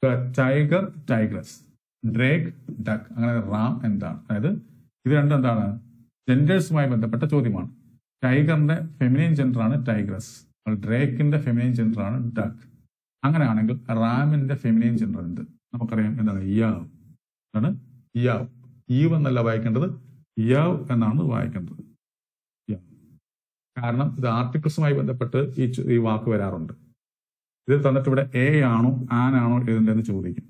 tiger tigress Drake duck അങ്ങനെ റാം എന്താണ് അതായത് ഇത് രണ്ടും എന്താണ് ജെൻഡേഴ്സുമായി ബന്ധപ്പെട്ട ചോദ്യമാണ് ടൈഗറിന്റെ ഫെമിനൈൻ ജെൻഡറാണ് ടൈഗ്രസ് ഡ്രേക്കിന്റെ ഫെമിനൈൻ ജെൻഡറാണ് ഡക്ക് അങ്ങനെയാണെങ്കിൽ റാമിന്റെ ഫെമിനൈൻ ജെൻഡർ എന്ത് നമുക്കറിയാം എന്താണ് യാവ് എന്താണ് യാവ് ഈവ് എന്നല്ല വായിക്കേണ്ടത് യാവ് എന്നാണ് വായിക്കേണ്ടത് യാവ് കാരണം ഇത് ആർട്ടിക്കിൾസുമായി ബന്ധപ്പെട്ട് ഈ ചു- ഈ വാക്ക് വരാറുണ്ട് ഇത് തന്നിട്ട് ഇവിടെ എ ആണോ ആൻ ആണോ എഴുതേണ്ടതെന്ന് ചോദിക്കും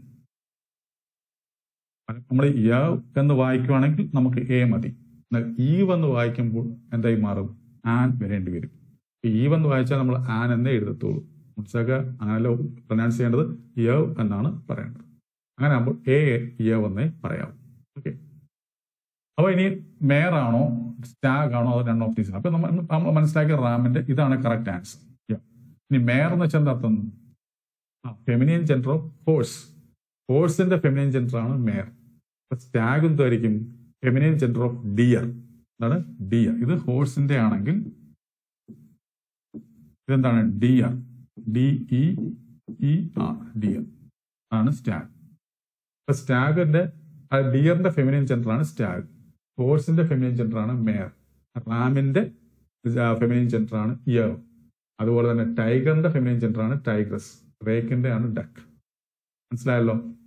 നമ്മൾ യാവ് എന്ന് വായിക്കുവാണെങ്കിൽ നമുക്ക് എ മതി എന്നാൽ ഈവ് എന്ന് വായിക്കുമ്പോൾ എന്തായി മാറും ആൻ വരേണ്ടി വരും ഈവ് എന്ന് വായിച്ചാൽ നമ്മൾ ആൻ എന്നേ എഴുതത്തുള്ളൂ മനസ്സിലാക്കുക അങ്ങനെയല്ല പ്രൊനൗൺസ് ചെയ്യേണ്ടത് യവ് എന്നാണ് പറയേണ്ടത് അങ്ങനെ ആകുമ്പോൾ എ യവ് എന്നേ പറയാവൂ ഓക്കെ അപ്പൊ ഇനി മേയർ ആണോ സ്റ്റാഗ് ആണോ അത് രണ്ട് ഓപ്റ്റീസ് അപ്പൊ നമ്മൾ നമ്മൾ മനസ്സിലാക്കിയ റാമിന്റെ ഇതാണ് കറക്റ്റ് ആൻസർ ഇനി മേയർ എന്ന് വെച്ചാൽ എന്താ അർത്ഥം ആ ഫെമിനിയൻ ജെൻഡർ ഓഫ് ഹോഴ്സ് ഹോഴ്സിന്റെ ഫെമിനിയൻ ജെൻഡർ ആണ് മേയർ സ്റ്റാഗ് എന്തായിരിക്കും ഫെമിനിയൻ ജെൻഡർ ഓഫ് ഡിയർ എന്താണ് ഡിയർ ഇത് ഹോഴ്സിന്റെ ആണെങ്കിൽ ഇതെന്താണ് deer D E E R deer ആണ് സ്റ്റാഗ് അപ്പൊ സ്റ്റാഗിന്റെ ഡിയറിന്റെ ഫെമിനിയൻ ജെൻഡർ ആണ് സ്റ്റാഗ് ഹോഴ്സിന്റെ ഫെമിനിയൻ ജെൻഡർ ആണ് മേയർ റാമിന്റെ ഫെമിനിയൻ ജെൻഡർ ആണ് ഇയർ അതുപോലെ തന്നെ ടൈഗറിന്റെ ഫെമിനിയൻ ജെൻഡർ ആണ് ടൈഗ്രസ് റേക്കിന്റെ ആണ് ഡക്ക് മനസ്സിലായല്ലോ